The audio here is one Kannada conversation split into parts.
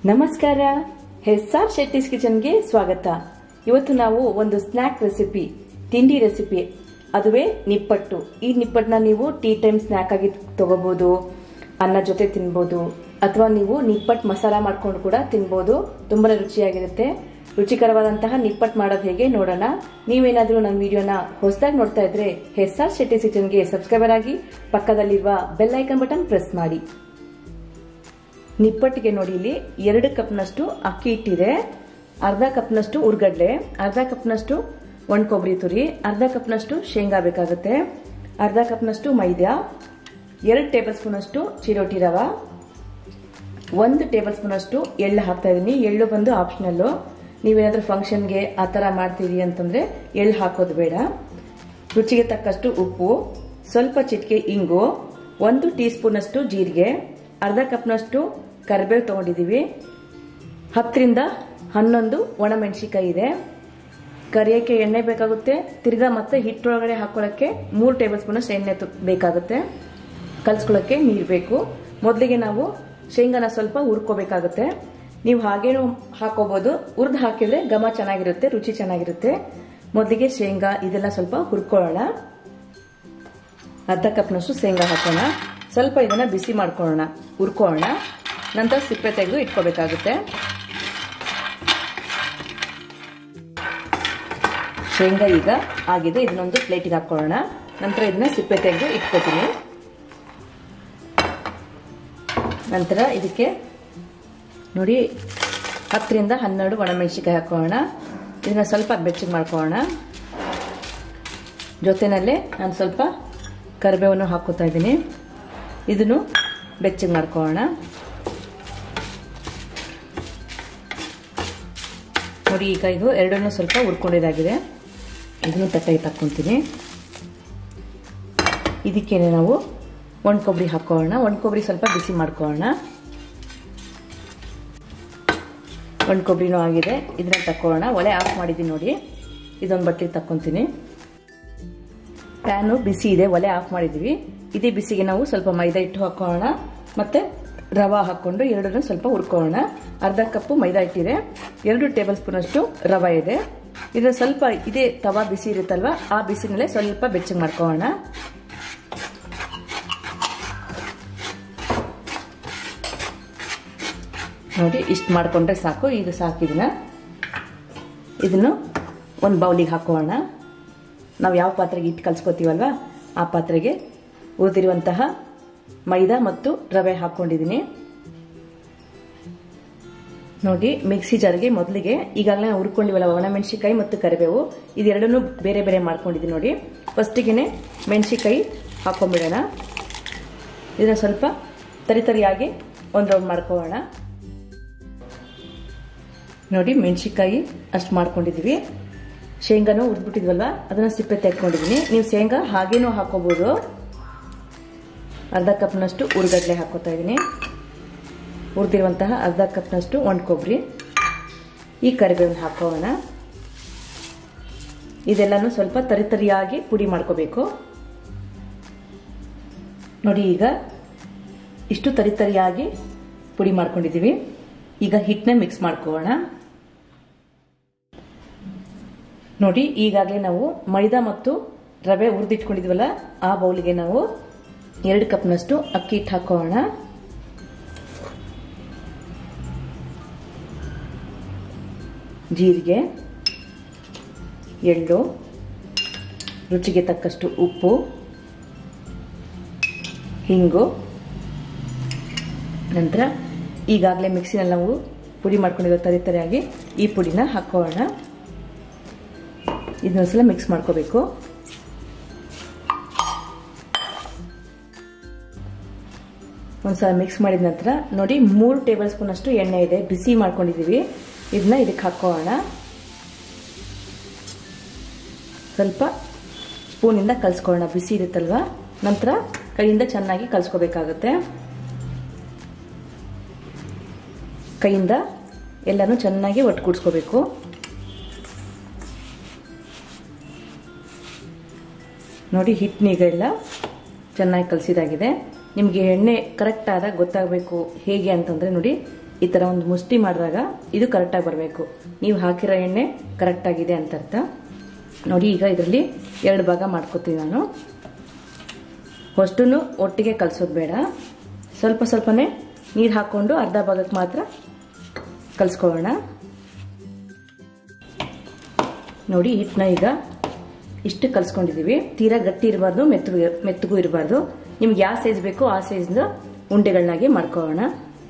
ನಮಸ್ಕಾರ ಎಸ್ ಆರ್ ಶೆಟ್ಟಿಸ್ ಕಿಚನ್ಗೆ ಸ್ವಾಗತ ಇವತ್ತು ನಾವು ಒಂದು ಸ್ನ್ಯಾಕ್ ರೆಸಿಪಿ ತಿಂಡಿ ರೆಸಿಪಿ ಅದುವೇ ನಿಪ್ಪಟ್ಟು ಈ ನಿಪ್ಪಟ್ಟನ್ನ ನೀವು ಟೀ ಟೈಮ್ ಸ್ನ್ಯಾಕ್ ಆಗಿ ತಗೋಬಹುದು ಅನ್ನ ಜೊತೆ ತಿನ್ಬೋದು ಅಥವಾ ನೀವು ನಿಪ್ಪಟ್ಟು ಮಸಾಲ ಮಾಡ್ಕೊಂಡು ಕೂಡ ತಿನ್ಬೋದು ತುಂಬಾ ರುಚಿಯಾಗಿರುತ್ತೆ ರುಚಿಕರವಾದಂತಹ ನಿಪ್ಪಟ್ಟು ಮಾಡೋದು ಹೇಗೆ ನೋಡೋಣ ನೀವೇನಾದ್ರೂ ನನ್ನ ವಿಡಿಯೋನ ಹೊಸದಾಗಿ ನೋಡ್ತಾ ಇದ್ರೆ ಎಸ್ ಆರ್ ಶೆಟ್ಟಿ ಕಿಚನ್ಗೆ ಸಬ್ಸ್ಕ್ರೈಬರ್ ಆಗಿ ಪಕ್ಕದಲ್ಲಿರುವ ಬೆಲ್ ಐಕನ್ ಬಟನ್ ಪ್ರೆಸ್ ಮಾಡಿ ನಿಪ್ಪಟ್ಟಿಗೆ ನೋಡಿ ಇಲ್ಲಿ ಎರಡು ಕಪ್ನಷ್ಟು ಅಕ್ಕಿ ಹಿಟ್ಟಿದೆ ಅರ್ಧ ಕಪ್ನಷ್ಟು ಉರ್ಗಡ್ಲೆ ಅರ್ಧ ಕಪ್ನಷ್ಟು ಒಣ ಕೊಬ್ಬರಿ ತುರಿ ಅರ್ಧ ಕಪ್ನಷ್ಟು ಶೇಂಗಾ ಬೇಕಾಗುತ್ತೆ ಅರ್ಧ ಕಪ್ನಷ್ಟು ಮೈದಾ ಎರಡು ಟೇಬಲ್ ಸ್ಪೂನಷ್ಟು ಚಿರೋಟಿ ರವ ಒಂದು ಟೇಬಲ್ ಸ್ಪೂನಷ್ಟು ಎಳ್ಳು ಹಾಕ್ತಾ ಇದ್ದೀನಿ ಎಳ್ಳು ಬಂದು ಆಪ್ಷನಲ್ಲು ನೀವೇನಾದ್ರೂ ಫಂಕ್ಷನ್ಗೆ ಆ ಥರ ಮಾಡ್ತೀರಿ ಅಂತಂದ್ರೆ ಎಳ್ಳು ಹಾಕೋದು ಬೇಡ ರುಚಿಗೆ ತಕ್ಕಷ್ಟು ಉಪ್ಪು ಸ್ವಲ್ಪ ಚಿಟಿಕೆ ಇಂಗು ಒಂದು ಟೀ ಸ್ಪೂನಷ್ಟು ಜೀರಿಗೆ ಅರ್ಧ ಕಪ್ನಷ್ಟು ಕರಿಬೇವು ತೊಗೊಂಡಿದ್ದೀವಿ ಹತ್ತರಿಂದ ಹನ್ನೊಂದು ಒಣಮೆಣಸಿಕಾಯಿ ಇದೆ ಕರಿಯೋಕ್ಕೆ ಎಣ್ಣೆ ಬೇಕಾಗುತ್ತೆ ತಿರ್ಗಾ ಮತ್ತೆ ಹಿಟ್ಟೊಳಗಡೆ ಹಾಕೊಳ್ಳೋಕ್ಕೆ ಮೂರು ಟೇಬಲ್ ಸ್ಪೂನಷ್ಟು ಎಣ್ಣೆ ಬೇಕಾಗುತ್ತೆ ಕಲ್ಸ್ಕೊಳ್ಳೋಕ್ಕೆ ನೀರು ಬೇಕು ಮೊದಲಿಗೆ ನಾವು ಶೇಂಗಾನ ಸ್ವಲ್ಪ ಹುರ್ಕೋಬೇಕಾಗುತ್ತೆ ನೀವು ಹಾಗೇನು ಹಾಕೋಬಹುದು ಹುರಿದು ಹಾಕಿದ್ರೆ ಘಮ ಚೆನ್ನಾಗಿರುತ್ತೆ ರುಚಿ ಚೆನ್ನಾಗಿರುತ್ತೆ ಮೊದಲಿಗೆ ಶೇಂಗಾ ಇದೆಲ್ಲ ಸ್ವಲ್ಪ ಹುರ್ಕೊಳ್ಳೋಣ ಅರ್ಧ ಕಪ್ನಷ್ಟು ಶೇಂಗಾ ಹಾಕೋಣ ಸ್ವಲ್ಪ ಇದನ್ನ ಬಿಸಿ ಮಾಡ್ಕೊಳ್ಳೋಣ ಹುರ್ಕೊಳ್ಳೋಣ ನಂತರ ಸಿಪ್ಪೆ ತೆಗೆದು ಇಟ್ಕೋಬೇಕಾಗುತ್ತೆ ಶೇಂಗಾ ಈಗ ಆಗಿದೆ ಇದನ್ನೊಂದು ಪ್ಲೇಟಿಗೆ ಹಾಕೊಳ್ಳೋಣ ನಂತರ ಇದನ್ನ ಸಿಪ್ಪೆ ತೆಗೆದು ಇಟ್ಕೋತೀನಿ ನಂತರ ಇದಕ್ಕೆ ನೋಡಿ ಹತ್ತರಿಂದ ಹನ್ನೆರಡು ಒಣಮೆಣಸಿಕಾಯಿ ಹಾಕೋಣ ಇದನ್ನ ಸ್ವಲ್ಪ ಬೆಚ್ಚಗೆ ಮಾಡ್ಕೊಳ್ಳೋಣ ಜೊತೆನಲ್ಲೇ ನಾನು ಸ್ವಲ್ಪ ಕರಿಬೇವನ್ನು ಹಾಕೋತಾ ಇದ್ದೀನಿ ಇದನ್ನು ಬೆಚ್ಚಗೆ ಮಾಡ್ಕೊಳ್ಳೋಣ ನೋಡಿ ಈಗ ಇದು ಎರಡನ್ನೂ ಸ್ವಲ್ಪ ಹುರ್ಕೊಂಡಿದ್ದಾಗಿದೆ ಇದನ್ನು ತಟ್ಟೆಗೆ ತಕ್ಕೊಂತೀನಿ ಇದಕ್ಕೇನೆ ನಾವು ಒಣ ಕೊಬ್ಬರಿ ಹಾಕೊಳ್ಳೋಣ ಒಣ ಕೊಬ್ಬರಿ ಸ್ವಲ್ಪ ಬಿಸಿ ಮಾಡ್ಕೊಳ್ಳೋಣ ಒಣ ಕೊಬ್ಬರಿನೂ ಆಗಿದೆ ಇದನ್ನ ತಕ್ಕೊಳ್ಳೋಣ ಒಲೆ ಆಫ್ ಮಾಡಿದ್ದೀನಿ ನೋಡಿ ಇದೊಂದು ಬಟ್ಟೆ ತಕ್ಕೊಂತೀನಿ ಪ್ಯಾನು ಬಿಸಿ ಇದೆ ಒಲೆ ಆಫ್ ಮಾಡಿದ್ವಿ ಇದೇ ಬಿಸಿಗೆ ನಾವು ಸ್ವಲ್ಪ ಮೈದಾ ಹಿಟ್ಟು ಹಾಕೊಳ್ಳೋಣ ಮತ್ತೆ ರವಾ ಹಾಕೊಂಡು ಎರಡನ್ನೂ ಸ್ವಲ್ಪ ಹುರ್ಕೊಳ್ಳೋಣ ಅರ್ಧ ಕಪ್ಪು ಮೈದಾ ಹಿಟ್ಟಿದೆ ಎರಡು ಟೇಬಲ್ ಸ್ಪೂನ್ ಅಷ್ಟು ರವಾ ಇದೆ ಇದನ್ನ ಸ್ವಲ್ಪ ಇದೇ ತವಾ ಬಿಸಿ ಇರುತ್ತಲ್ವಾ ಆ ಬಿಸಿನಲ್ಲೇ ಸ್ವಲ್ಪ ಬೆಚ್ಚಗೆ ಮಾಡ್ಕೊಳ್ಳೋಣ ನೋಡಿ ಇಷ್ಟು ಮಾಡಿಕೊಂಡ್ರೆ ಸಾಕು ಇದು ಸಾಕು ಇದನ್ನ ಇದನ್ನು ಒಂದು ಬೌಲಿಗೆ ಹಾಕೋಣ ನಾವು ಯಾವ ಪಾತ್ರೆಗೆ ಇಟ್ಟು ಕಲ್ಸ್ಕೊತೀವಲ್ವಾ ಆ ಪಾತ್ರೆಗೆ ಉಳಿದಿರುವಂತಹ ಮೈದಾ ಮತ್ತು ರವೆ ಹಾಕ್ಕೊಂಡಿದ್ದೀನಿ ನೋಡಿ ಮಿಕ್ಸಿ ಜಾರ್ಗೆ ಮೊದಲಿಗೆ ಈಗಾಗಲೇ ಹುರ್ಕೊಂಡಿವಲ್ಲ ಒಣಮೆಣಸಿಕಾಯಿ ಮತ್ತು ಕರಿಬೇವು ಇದೆರಡನ್ನೂ ಬೇರೆ ಬೇರೆ ಮಾಡ್ಕೊಂಡಿದ್ದೀನಿ ನೋಡಿ ಫಸ್ಟಿಗೆ ಮೆಣಸಿಕಾಯಿ ಹಾಕೊಂಡ್ಬಿಡೋಣ ಇದನ್ನ ಸ್ವಲ್ಪ ತರಿತರಿಯಾಗಿ ಒಂದು ರೌಂಡ್ ಮಾಡ್ಕೊಳ್ಳೋಣ ನೋಡಿ ಮೆಣಸಿಕಾಯಿ ಅಷ್ಟು ಮಾಡ್ಕೊಂಡಿದ್ದೀವಿ ಶೇಂಗಾನು ಹುರಿದ್ಬಿಟ್ಟಿದ್ವಲ್ವ ಅದನ್ನು ಸಿಪ್ಪೆ ತೆಕ್ಕೊಂಡಿದ್ದೀನಿ ನೀವು ಶೇಂಗಾ ಹಾಗೇನೂ ಹಾಕೋಬೋದು ಅರ್ಧ ಕಪ್ನಷ್ಟು ಉರ್ಗಡ್ಲೆ ಹಾಕೋತಾ ಇದ್ದೀನಿ ಹುರಿದಿರುವಂತಹ ಅರ್ಧ ಕಪ್ನಷ್ಟು ಒಣ ಕೊಬ್ಬರಿ ಈ ಕರಿಬೇವನ್ನ ಹಾಕೋಣ ಇದೆಲ್ಲನೂ ಸ್ವಲ್ಪ ತರಿತರಿಯಾಗಿ ಪುಡಿ ಮಾಡ್ಕೋಬೇಕು ನೋಡಿ ಈಗ ಇಷ್ಟು ತರಿತರಿಯಾಗಿ ಪುಡಿ ಮಾಡ್ಕೊಂಡಿದ್ದೀವಿ ಈಗ ಹಿಟ್ಟನ್ನ ಮಿಕ್ಸ್ ಮಾಡ್ಕೋಣ ನೋಡಿ ಈಗಾಗಲೇ ನಾವು ಮೈದಾ ಮತ್ತು ರವೆ ಹುರಿದಿಟ್ಕೊಂಡಿದ್ವಲ್ಲ ಆ ಬೌಲಿಗೆ ನಾವು ಎರಡು ಕಪ್ನಷ್ಟು ಅಕ್ಕಿ ಹಿಟ್ಟು ಹಾಕೋಣ ಜೀರಿಗೆ ಎಳ್ಳು ರುಚಿಗೆ ತಕ್ಕಷ್ಟು ಉಪ್ಪು ಹಿಂಗು ನಂತರ ಈಗಾಗಲೇ ಮಿಕ್ಸಿನಲ್ಲಿ ನಾವು ಪುಡಿ ಮಾಡ್ಕೊಂಡಿರೋ ತರಿ ತರಿಯಾಗಿ ಈ ಪುಡಿನ ಹಾಕೋಣ ಇದನ್ನೊಂದ್ಸಲ ಮಿಕ್ಸ್ ಮಾಡ್ಕೋಬೇಕು ಒಂದ್ಸಲ ಮಿಕ್ಸ್ ಮಾಡಿದ ನಂತರ ನೋಡಿ ಮೂರು ಟೇಬಲ್ ಸ್ಪೂನ್ ಅಷ್ಟು ಎಣ್ಣೆ ಇದೆ ಬಿಸಿ ಮಾಡ್ಕೊಂಡಿದ್ದೀವಿ ಇದನ್ನ ಇದಕ್ಕೆ ಹಾಕೋಣ ಸ್ವಲ್ಪ ಸ್ಪೂನಿಂದ ಕಲ್ಸ್ಕೊಳ್ಳೋಣ ಬಿಸಿ ಇರುತ್ತಲ್ವ ನಂತರ ಕೈಯಿಂದ ಚೆನ್ನಾಗಿ ಕಲ್ಸ್ಕೋಬೇಕಾಗುತ್ತೆ ಕೈಯಿಂದ ಎಲ್ಲನೂ ಚೆನ್ನಾಗಿ ಒಟ್ಟು ಕೂಡಿಸ್ಕೋಬೇಕು ನೋಡಿ ಹಿಟ್ಟನೀಗೆಲ್ಲ ಚೆನ್ನಾಗಿ ಕಲಸಿದಾಗಿದೆ ನಿಮಗೆ ಎಣ್ಣೆ ಕರೆಕ್ಟ್ ಆದಾಗ ಗೊತ್ತಾಗಬೇಕು ಹೇಗೆ ಅಂತಂದರೆ ನೋಡಿ ಈ ಥರ ಒಂದು ಮುಷ್ಟಿ ಮಾಡಿದಾಗ ಇದು ಕರೆಕ್ಟಾಗಿ ಬರಬೇಕು ನೀವು ಹಾಕಿರೋ ಎಣ್ಣೆ ಕರೆಕ್ಟಾಗಿದೆ ಅಂತ ಅರ್ಥ ನೋಡಿ ಈಗ ಇದರಲ್ಲಿ ಎರಡು ಭಾಗ ಮಾಡ್ಕೋತೀನಿ ನಾನು ಅಷ್ಟನ್ನು ಒಟ್ಟಿಗೆ ಕಲಿಸೋದು ಬೇಡ ಸ್ವಲ್ಪ ಸ್ವಲ್ಪನೇ ನೀರು ಹಾಕ್ಕೊಂಡು ಅರ್ಧ ಭಾಗಕ್ಕೆ ಮಾತ್ರ ಕಲಿಸ್ಕೊಳ್ಳೋಣ ನೋಡಿ ಹಿಟ್ಟನ್ನ ಈಗ ಇಷ್ಟು ಕಲಿಸ್ಕೊಂಡಿದ್ದೀವಿ ತೀರಾ ಗಟ್ಟಿ ಇರಬಾರ್ದು ಮೆತ್ತಗೂ ಮೆತ್ತಗೂ ಇರಬಾರ್ದು ನಿಮ್ಗೆ ಯಾವ ಸೈಜ್ ಬೇಕೋ ಆ ಸೈಜ್ನ ಉಂಡೆಗಳನ್ನಾಗಿ ಮಾಡ್ಕೊಳ್ಳೋಣ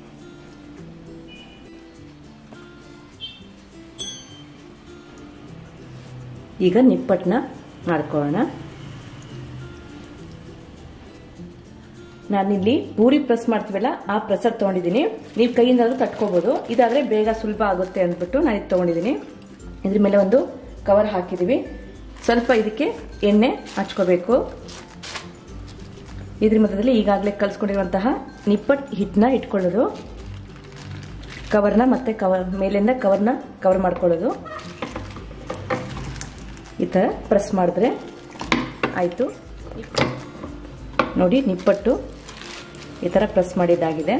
ಈಗ ನಿಪ್ಪಟ್ಟನ್ನ ಮಾಡ್ಕೊಳ್ಳೋಣ ನಾನಿಲ್ಲಿ ಪೂರಿ ಪ್ರೆಸ್ ಮಾಡ್ತೀವಲ್ಲ ಆ ಪ್ರೆಸರ್ ತೊಗೊಂಡಿದ್ದೀನಿ ನೀವು ಕೈಯಿಂದಾದ್ರೂ ತಟ್ಕೋಬೋದು ಇದಾದರೆ ಬೇಗ ಸುಲಭ ಆಗುತ್ತೆ ಅಂದ್ಬಿಟ್ಟು ನಾನು ಇದು ತೊಗೊಂಡಿದ್ದೀನಿ ಇದ್ರ ಮೇಲೆ ಒಂದು ಕವರ್ ಹಾಕಿದ್ದೀವಿ ಸ್ವಲ್ಪ ಇದಕ್ಕೆ ಎಣ್ಣೆ ಹಚ್ಕೋಬೇಕು ಇದ್ರ ಮಧ್ಯದಲ್ಲಿ ಈಗಾಗಲೇ ಕಲಿಸ್ಕೊಂಡಿರುವಂತಹ ನಿಪ್ಪಟ್ಟು ಹಿಟ್ಟನ್ನ ಇಟ್ಕೊಳ್ಳೋದು ಕವರ್ನ ಮತ್ತೆ ಕವರ್ ಮೇಲಿಂದ ಕವರ್ನ ಕವರ್ ಮಾಡ್ಕೊಳ್ಳೋದು ಈ ಥರ ಪ್ರೆಸ್ ಮಾಡಿದ್ರೆ ಆಯಿತು ನೋಡಿ ನಿಪ್ಪಟ್ಟು ಈ ಥರ ಪ್ರೆಸ್ ಮಾಡಿದ್ದಾಗಿದೆ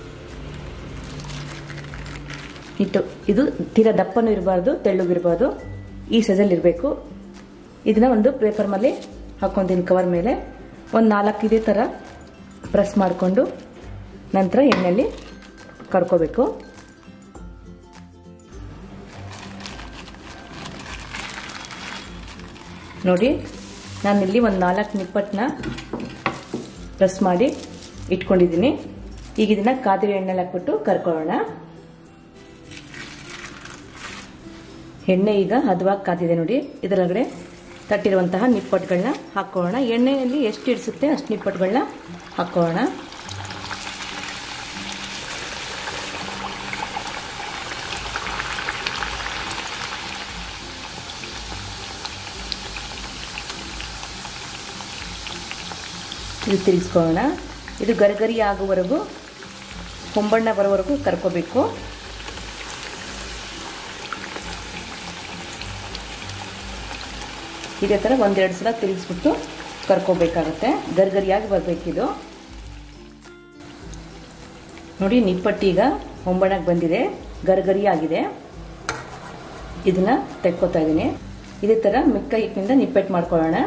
ಇಟ್ಟು ಇದು ತೀರಾ ದಪ್ಪನೂ ಇರಬಾರ್ದು ತೆಳ್ಳಗಿರಬಾರ್ದು ಈ ಸೈಜಲ್ಲಿ ಇರಬೇಕು ಇದನ್ನ ಒಂದು ಪೇಪರ್ ಮೇಲೆ ಹಾಕ್ಕೊಂತೀನಿ ಕವರ್ ಮೇಲೆ ಒಂದು ನಾಲ್ಕು ಇದೇ ಥರ ಪ್ರೆಸ್ ಮಾಡಿಕೊಂಡು ನಂತರ ಎಣ್ಣೆಯಲ್ಲಿ ಕರ್ಕೋಬೇಕು ನೋಡಿ ನಾನಿಲ್ಲಿ ಒಂದು ನಾಲ್ಕು ನಿಪ್ಪಟ್ಟನ್ನ ಪ್ರೆಸ್ ಮಾಡಿ ಇಟ್ಕೊಂಡಿದ್ದೀನಿ ಈಗ ಇದನ್ನ ಕಾದಿರೋ ಎಣ್ಣೆಲಿ ಹಾಕ್ಬಿಟ್ಟು ಕರ್ಕೊಳ್ಳೋಣ ಎಣ್ಣೆ ಈಗ ಹದವಾಗಿ ಕಾದಿದೆ ನೋಡಿ ಇದರೊಳಗಡೆ ತಟ್ಟಿರುವಂತಹ ನಿಪ್ಪಟ್ಟುಗಳನ್ನ ಹಾಕೊಳ್ಳೋಣ ಎಣ್ಣೆಯಲ್ಲಿ ಎಷ್ಟು ಇಡಿಸುತ್ತೆ ಅಷ್ಟು ನಿಪ್ಪಟ್ಟುಗಳನ್ನ ಹಾಕೊಳ್ಳೋಣ ಇದು ತಿರುಗಿಸ್ಕೊಳ್ಳೋಣ ಇದು ಗರಿಗರಿ ಆಗುವವರೆಗೂ ಹೊಂಬಣ್ಣ ಬರೋವರೆಗೂ ಕರ್ಕೋಬೇಕು ಇದೇ ಥರ ಒಂದೆರಡು ಸಲ ತಿರುಗಿಸ್ಬಿಟ್ಟು ಕರ್ಕೋಬೇಕಾಗತ್ತೆ ಗರಿಗರಿಯಾಗಿ ಬರಬೇಕಿದು ನೋಡಿ ನಿಪ್ಪಟ್ಟೀಗ ಹೊಂಬಣ್ಣಕ್ಕೆ ಬಂದಿದೆ ಗರಿಗರಿ ಆಗಿದೆ ಇದನ್ನ ತೆಕ್ಕೋತಾ ಇದ್ದೀನಿ ಇದೇ ಥರ ಮಿಕ್ಕ ಹಿಟ್ಟಿನಿಂದ ನಿಪ್ಪಟ್ಟು ಮಾಡ್ಕೊಳ್ಳೋಣ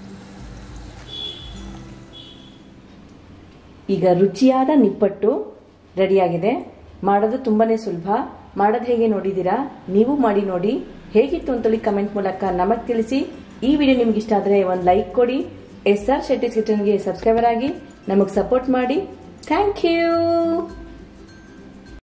ಈಗ ರುಚಿಯಾದ ನಿಪ್ಪಟ್ಟು ರೆಡಿಯಾಗಿದೆ ಮಾಡೋದು ತುಂಬಾನೇ ಸುಲಭ ಮಾಡೋದು ಹೇಗೆ ನೋಡಿದ್ದೀರಾ ನೀವು ಮಾಡಿ ನೋಡಿ ಹೇಗಿತ್ತು ಅಂತೇಳಿ ಕಮೆಂಟ್ ಮೂಲಕ ನಮಗೆ ತಿಳಿಸಿ ಈ ವಿಡಿಯೋ ನಿಮ್ಗೆ ಇಷ್ಟ ಆದರೆ ಒಂದು ಲೈಕ್ ಕೊಡಿ ಎಸ್ ಆರ್ ಶೆಟ್ಟಿ ಕಿಚನ್ಗೆ ಸಬ್ಸ್ಕ್ರೈಬರ್ ಆಗಿ ನಮಗೆ ಸಪೋರ್ಟ್ ಮಾಡಿ ಥ್ಯಾಂಕ್ ಯು